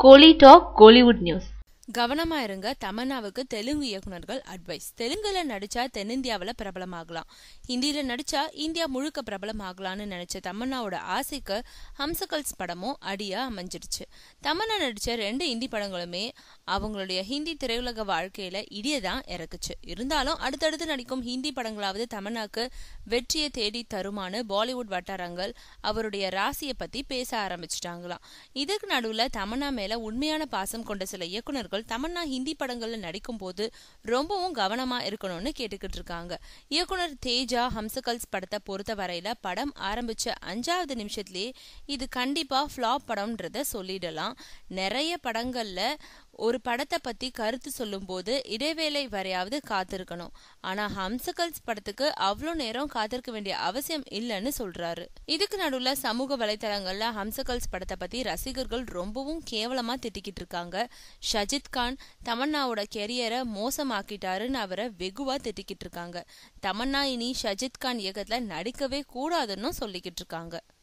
கோலி talk Kollywood news கவனமா இருங்க தமன்னாவுக்கு தெலுங்கு இயக்குனர்கள் அட்வைஸ் தெலுங்குல நடிச்சா தென்னிந்தியாவுல பிரபலமாகலாம் ஹிந்தியில நடிச்சா இந்தியா முழுக்க பிரபலமாகலாம்னு நினைச்ச தமன்னாவோட ஆசைக்கு ஹம்சகல்ஸ் படமும் அடியா அமைஞ்சிடுச்சு தமன்னா நடிச்ச ரெண்டு இந்தி படங்களுமே அவங்களுடைய ஹிந்தி திரையுலக வாழ்க்கையில இடியை தான் இறக்குச்சு இருந்தாலும் அடுத்தடுத்து நடிக்கும் ஹிந்தி படங்களாவது தமன்னாக்கு வெற்றியை தேடி தருமான்னு பாலிவுட் வட்டாரங்கள் அவருடைய ராசியை பத்தி பேச ஆரம்பிச்சிட்டாங்களாம் இதுக்கு நடுவுல தமன்னா மேல உண்மையான பாசம் கொண்ட சில இயக்குனர்கள் தமன்னா ஹிந்தி படங்கள்ல நடிக்கும் போது ரொம்பவும் கவனமா இருக்கணும்னு கேட்டுக்கிட்டு இருக்காங்க இயக்குனர் தேஜா ஹம்சகல்ஸ் படத்தை பொறுத்த வரையில படம் ஆரம்பிச்ச அஞ்சாவது நிமிஷத்திலேயே இது கண்டிப்பா ஃபிளாப் படம்ன்றத சொல்லிடலாம் நிறைய படங்கள்ல ஒரு படத்தை பத்தி கருத்து சொல்லும் போது இடைவேளை வரையாவது காத்திருக்கணும் ஆனா ஹம்சகல்ஸ் படத்துக்கு அவ்வளோ நேரம் காத்திருக்க வேண்டிய அவசியம் இல்லைன்னு சொல்றாரு இதுக்கு நடுவுல சமூக வலைதளங்கள்ல ஹம்சகல்ஸ் படத்தை பத்தி ரசிகர்கள் ரொம்பவும் கேவலமா திட்டிக்கிட்டு இருக்காங்க ஷஜித் கான் தமன்னாவோட கெரியரை மோசமாக்கிட்டாருன்னு அவரை வெகுவா திட்டிக்கிட்டு இருக்காங்க தமன்னா இனி ஷஜித் கான் இயக்கத்துல நடிக்கவே கூடாதுன்னு சொல்லிக்கிட்டு இருக்காங்க